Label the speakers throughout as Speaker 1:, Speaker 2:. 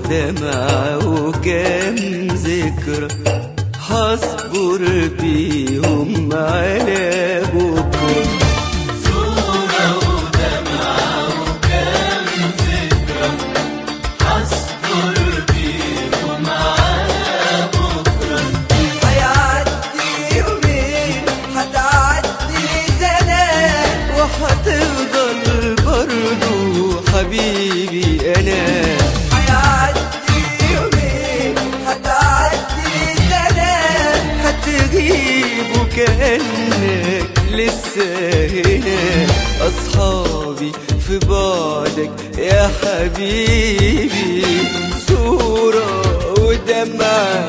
Speaker 1: ودمعة وكم ذكرى هصبر بيهم على بكرة
Speaker 2: صورة ودمعة وكم ذكرى هصبر بيهم على بكرة
Speaker 1: هيعدي يومين هتعدي سنة وهتفضل برضو حبيبي أنا هيعدي يومين هتعدي سنة هتغيب وكأنك لسه هنا أصحابي في بعدك يا حبيبي صورة ودمع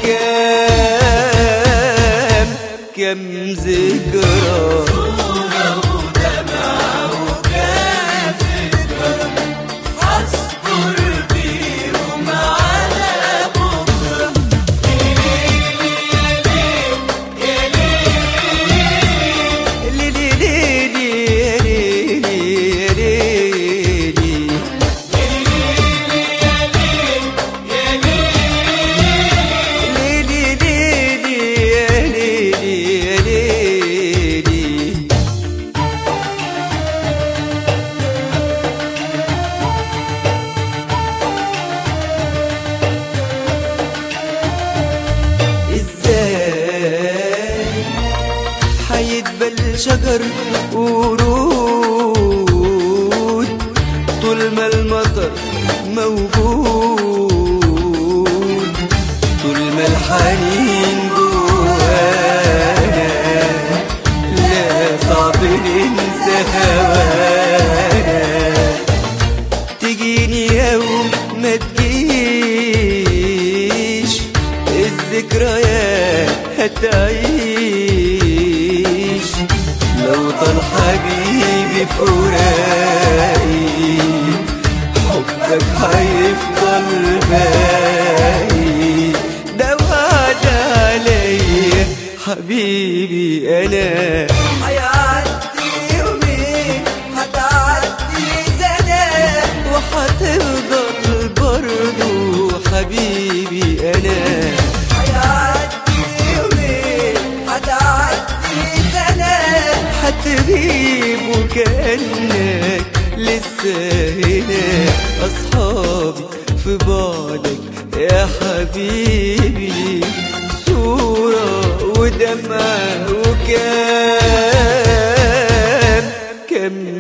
Speaker 1: وكام كم ذكرى
Speaker 2: صورة ودمعة وكم ذكرى هصبر بيهم على بكرة
Speaker 1: ليلي ليلي يا ليلي يا ليلي ليلي ليلي يا ليلي يا ليلي ازاي حيدبل شجر ورود طول ما المطر موجود طول ما الحنين جوانا لا صعب ننسى هوانا تجيني يوم ما تجيش الذكريات هتعيش لو طال حبيبي فراقي حبك هيفضل باقي ده وعد عليا حبيبي انا هيعدي يومين هتعدي سنة وهتفضل برضو حبيبي انا هيعدي يومين هتعدي سنة هتغيب وكأنك لسه هنا أصحابي في بعدك يا حبيبي صورة ودمع وكام كم